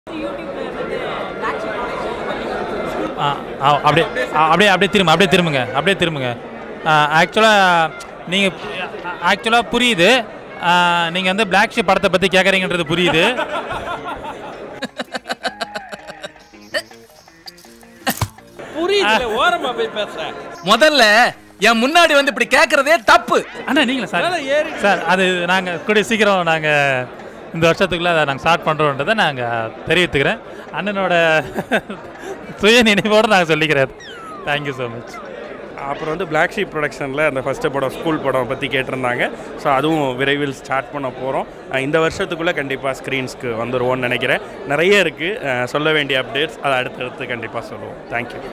ஆ ஆ, அப்படியே ஆ, அப்படியே அப்படியே திரும்ப அப்படியே திரும்புங்க அப்படியே திரும்புங்க ஆக்சுவலாக நீங்கள் ஆக்சுவலாக புரியுது நீங்கள் வந்து பிளாக் ஷிப் படத்தை பற்றி கேட்குறீங்கன்றது புரியுது புரியுது ஓரமா போய் பேச முதல்ல என் முன்னாடி வந்து இப்படி கேக்குறதே தப்பு அண்ணா நீங்களா சார் மேல ஏறி சார் அது நாங்கள் கூடிய சீக்கிரம் நாங்கள் இந்த வருஷத்துக்குள்ளே அதை நாங்கள் ஸ்டார்ட் பண்ணுறோன்றதை நாங்கள் தெரிவித்துக்கிறேன் அண்ணனோட சுய நினைவோடு நாங்கள் சொல்லிக்கிறேன் தேங்க்யூ ஸோ மச் அப்புறம் வந்து பிளாக் ஷீப் ப்ரொடக்ஷனில் அந்த ஃபஸ்ட்டு படம் ஸ்கூல் படம் பற்றி கேட்டிருந்தாங்க ஸோ அதுவும் விரைவில் ஸ்டார்ட் பண்ண போகிறோம் இந்த வருஷத்துக்குள்ளே கண்டிப்பாக ஸ்க்ரீன்ஸ்க்கு வந்துடுவோம்னு நினைக்கிறேன் நிறைய இருக்குது சொல்ல வேண்டிய அப்டேட்ஸ் அதை அடுத்தடுத்து கண்டிப்பாக சொல்லுவோம் தேங்க்யூ